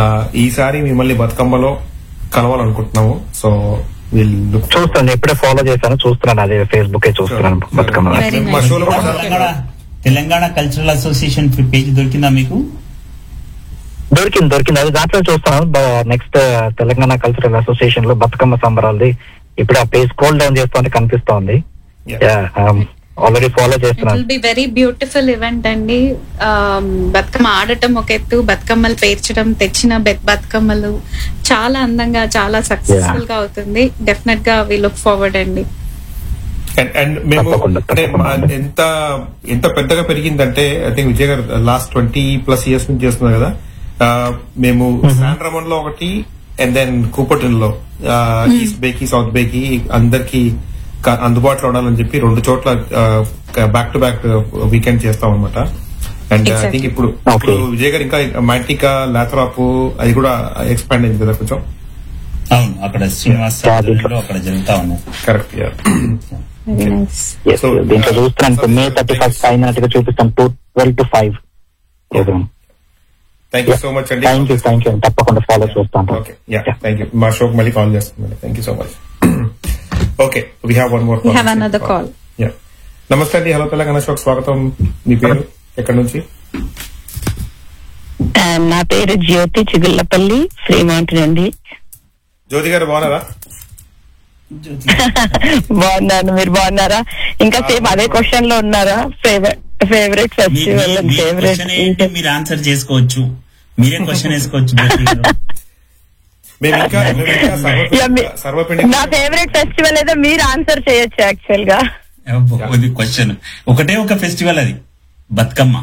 ఈసారి మిమ్మల్ని బతుకమ్మలో కలవాలనుకుంటున్నాము సో వీల్ లుక్ చూస్తాను ఎప్పుడే ఫాలో చేశాను చూస్తున్నాను అదే ఫేస్బుక్ చూస్తున్నాను బతుకమ్మ Very మా nice. షోలో కూడా చాలా- Telangana Telangana cultural association page దొరికిందా మీకు దొరికింది దొరికింది అది దాంట్లో చూస్తాను నెక్స్ట్ తెలంగాణ కల్చరల్ అసోసియేషన్ లో బతుకమ్మ సంబరాలది ఇప్పుడు ఆ పేజ్ స్క్రోల్ డౌన్ చేస్తుంది కనిపిస్తోంది Yeah. ఆల్రెడీ ఫాలో ఇట్ చేస్తున్నాను will be very beautiful event అండి Um, బతుకమ్మ ఆడటం ఒక ఎత్తు బతుకమ్మలు పేర్చడం తెచ్చిన బె- బతుకమ్మలు చాలా అందంగా చాలా సక్సెస్ఫుల్ గా అవుతుంది డెఫినెట్ గా వి లుక్ ఫార్వర్డ్ అండి అండ్ అండ్ మేము తప్పకుండా, అంటే తప్పకుండా. మా- ఎంత ఎంత పెద్దగా పెరిగిందంటే ఐ థింక్ విజయ్ గారు లాస్ట్ ట్వంటీ ప్లస్ ఇయర్స్ నుంచి చేస్తున్నారు కదా ఆ, మేము శాన్ రమన్ లో ఒకటి అండ్ దెన్ కూపటన్ లో ఈస్ట్ బేకి సౌత్ బేకి అందరికి అందుబాటులో ఉండాలని చెప్పి రెండు చోట్ల బ్యాక్ టు బ్యాక్ వీకెండ్ చేస్తాం అనమాట అండ్ ఐ Exactly. థింక్ ఇప్పుడు Okay. ఇప్పుడు విజయ్ గారు ఇంకా మాంటికా లాథరాపు అది కూడా ఎక్స్పాండ్ అయింది కదా కొంచెం అవును అక్కడ శ్రీనివాస్ ఆధ్వర్యంలో అక్కడ జరుగుతా ఉన్నాయి correct very nice Yes, So, దీంట్లో uh, చూస్తున్నాను ఇప్పుడు మే థర్టీ ఫస్ట్ అయినట్టుగా చూపిస్తాను two twelve to five program thank you so much అండి థ్యాంక్ యూ థ్యాంక్ యూ తప్పకుండా ఫాలో చేస్తాను ఓకే యా థ్యాంక్ యూ మా షోకి మళ్ళీ కాల్ చేస్తాం thank you so much okay we have one more We have another call. Yeah నమస్తే అండి hello Telangana షోకి స్వాగతం మీ పేరు ఎక్కడి నుంచి ఆ, నా పేరు జ్యోతి చిగుళ్ళపల్లి శ్రీమాంటి అండి జ్యోతి గారు బాగున్నారా బాగున్నాను మీరు బాగున్నారా ఇంకా సేమ్ అదే క్వశ్చన్ లో ఉన్నారా ఫేవరెట్ ఫేవరెట్ మీ- ఫెస్టివల్ మీ- మీ ఫేవరెట్ క్వశ్చన్ ఏంటి మీరు ఆన్సర్ చేసుకోవచ్చు మీరే క్వశ్చన్ వేసుకోవచ్చు జ్యోతి గారు. మేము ఇంకా మేము ఇంకా సర్వ సర్వపిండి నా ఫేవరెట్ ఫెస్టివల్ ఏదో మీరు ఆన్సర్ చేయొచ్చు యాక్చువల్ గా అబ్బో, ఇది క్వశ్చన్ ఒకటే ఒక ఫెస్టివల్ అది బతుకమ్మ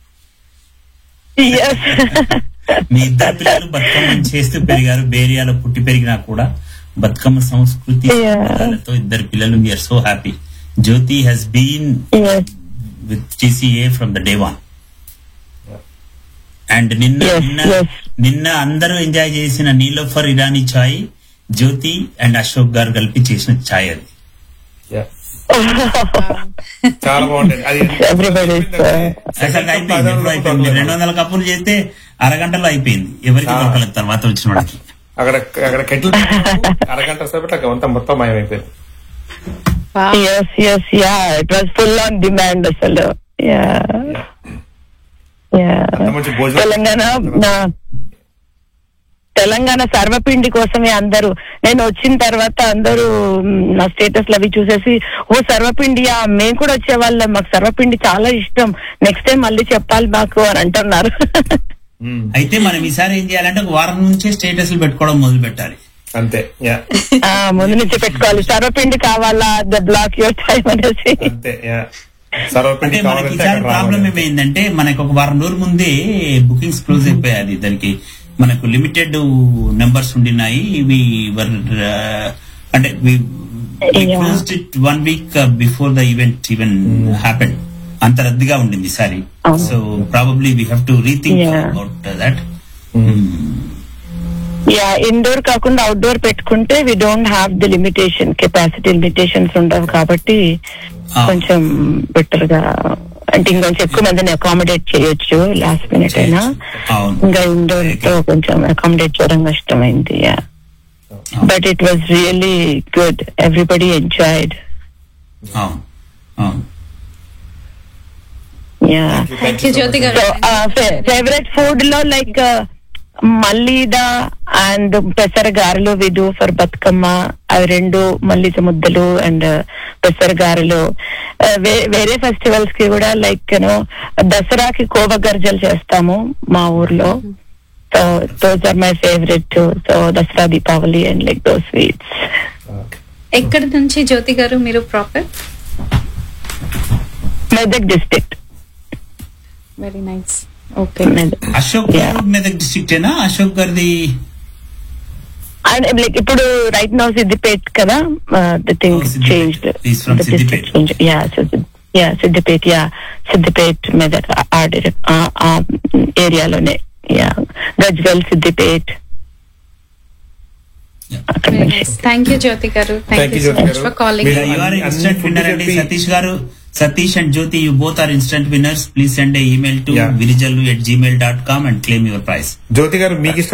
Yes. మీ ఇద్దరు పిల్లలు బతుకమ్మ చేస్తూ పెరిగారు బేరియాలో పుట్టి పెరిగినా కూడా బతుకమ్మ సంస్కృతి Yeah. సంప్రదాయాలతో ఇద్దరు పిల్లలు we're so happy Jyothi he's been Yes. With TCA from the day one and నిన్న Yes, నిన్న yes. నిన్న అందరూ ఎంజాయ్ చేసిన నీలోఫర్ ఇరానీ ఛాయ్ జ్యోతి అండ్ అశోక్ గారు కలిపి చేసిన ఛాయ్ అది Yeah. చాలా బాగుంటుంది అది Everybody is, uh, సెకండ్ అయిపోయింది ఎప్పుడు అయిపోయింది రెండు వందల కప్పులు చేస్తే అరగంటలో అయిపోయింది ఎవరికి Ah. దొరకలేదు తర్వాత వచ్చిన వాడికి అక్కడ అక్కడ కెట్లు అరగంట సేపటి అంతా మొత్తం మాయమైపోయింది yes, yes, yeah. It was full on demand అసలు Yeah. Yeah. అంత మంచి భోజనం తెలంగాణ నా- తెలంగాణ సర్వపిండి కోసమే అందరూ నేను వచ్చిన తర్వాత అందరూ మ్, నా స్టేటస్ అవి చూసేసి ఓ సర్వపిండియా మేము కూడా వచ్చేవాళ్ళం మాకు సర్వపిండి చాలా ఇష్టం నెక్స్ట్ టైం మళ్ళీ చెప్పాలి మాకు అని అంటున్నారు మ్మ్. అయితే మనం ఈసారి ఏం చేయాలంటే ఒక వారం నుంచే స్టేటస్లు పెట్టుకోవడం మొదలు పెట్టాలి అంతే యా ఆ, ముందు నుంచి పెట్టుకోవాలి సర్వపిండి కావాలా ద బ్లాక్ యువర్ టైం అనేసి అంతే యా సర్వపిండి అంటే మనకి కావాలంటే ఈసారి అక్కడ ప్రాబ్లం రావాలి. ఏమైందంటే మనకు ఒక వారం రోజుల ముందే బుకింగ్స్ క్లోజ్ అయిపోయాయి దానికి మనకు లిమిటెడ్ నెంబర్స్ ఉండినాయి ఇవి were, uh, అంటే Yeah. Closed it one week before the event even happen అంత రద్దీగా ఉండింది ఈసారి అవును. So probably we have to rethink Yeah. About that yeah indoor కాకుండా అవుట్డోర్ పెట్టుకుంటే we don't have the limitation capacity limitations ఉండవు కాబట్టి Ah. కొంచెం బెటర్ గా అంటే ఇంకొంచెం ఎక్కువ మందిని అకామిడేట్ చేయొచ్చు లాస్ట్ మినిట్ అయినా అవును ఇంకా ఇండోర్ తో కొంచెం అకామిడేట్ చేయడం కష్టమైంది yeah but it was really good everybody enjoyed అవును అవును yeah Thank thank you you so Jyothi much. Garu favourite food లో like malleeda and pesara garelu విదు for Bathukamma అవి రెండు మల్లిద ముద్దలు అండ్ పెసర గారెలు Uh, వే- వేరే ఫెస్టివల్స్ కి కూడా లైక్ యూనో దసరాకి కోవ గర్జలు చేస్తాము మా ఊర్లో so those are my favourite so Dasara Deepavali and like though sweets ఎక్కడి నుంచి జ్యోతి గారు మీరు proper Medak district very nice okay Medak Ashok Yeah. Garu Medak district ఏనా అశోక్ గారిది అండ్ లైక్ ఇప్పుడు రైట్ నౌ సిద్దిపేట్ కదా the thing Oh, Siddipet. Changed He's from Siddipet. Yeah yeah Siddipet yeah Siddipet Medak ఆ ఏరియాలోనే yeah Gajwel Siddipet అక్కడ నుంచి thank you Jyothi garu Thank thank you, you so Jyothi much garu. For calling మీరు- you are అన్ని ఇన్స్టెంట్ food విన్నర్ అండి చెప్పి- Satish garu Satish and Jyothi you both are instant winners please send email to Yeah. Virijallu at Gmail dot com and claim your prize Jyothi garu మీకు